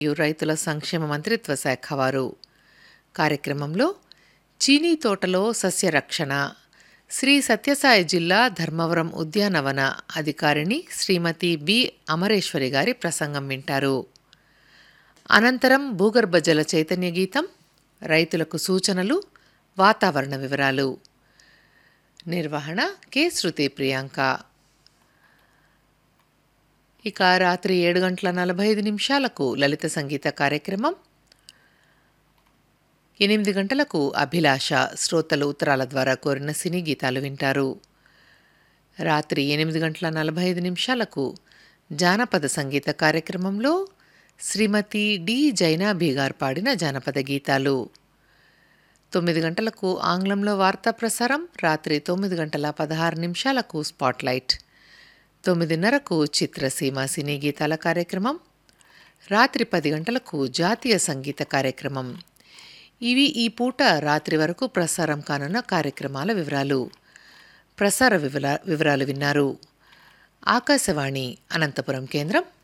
మరియు రైతుల సంక్షేమ మంత్రిత్వ శాఖ వారు కార్యక్రమంలో చీనీ తోటలో సస్యరక్షణ శ్రీ సత్యసాయి జిల్లా ధర్మవరం ఉద్యానవన అధికారిణి శ్రీమతి బి అమరేశ్వరి గారి ప్రసంగం వింటారు అనంతరం భూగర్భ జల చైతన్య గీతం రైతులకు సూచనలు వాతావరణ వివరాలు నిర్వహణ కె శృతి ప్రియాంక ఇక రాత్రి ఏడు గంటల నలభై ఐదు నిమిషాలకు లలిత సంగీత కార్యక్రమం ఎనిమిది గంటలకు అభిలాష శ్రోతలు ఉత్తరాల ద్వారా కోరిన సినీ గీతాలు వింటారు రాత్రి ఎనిమిది గంటల నలభై ఐదు నిమిషాలకు జానపద సంగీత కార్యక్రమంలో శ్రీమతి డి జైనాభి గారు పాడిన జానపద గీతాలు తొమ్మిది గంటలకు ఆంగ్లంలో వార్తా ప్రసారం రాత్రి తొమ్మిది గంటల పదహారు నిమిషాలకు స్పాట్లైట్ తొమ్మిదిన్నరకు చిత్రసీమ సినీ గీతాల కార్యక్రమం రాత్రి పది గంటలకు జాతీయ సంగీత కార్యక్రమం ఇవి ఈ పూట రాత్రి వరకు ప్రసారం కానున్న కార్యక్రమాల వివరాలు ప్రసార వివరా వివరాలు విన్నారు ఆకాశవాణి అనంతపురం కేంద్రం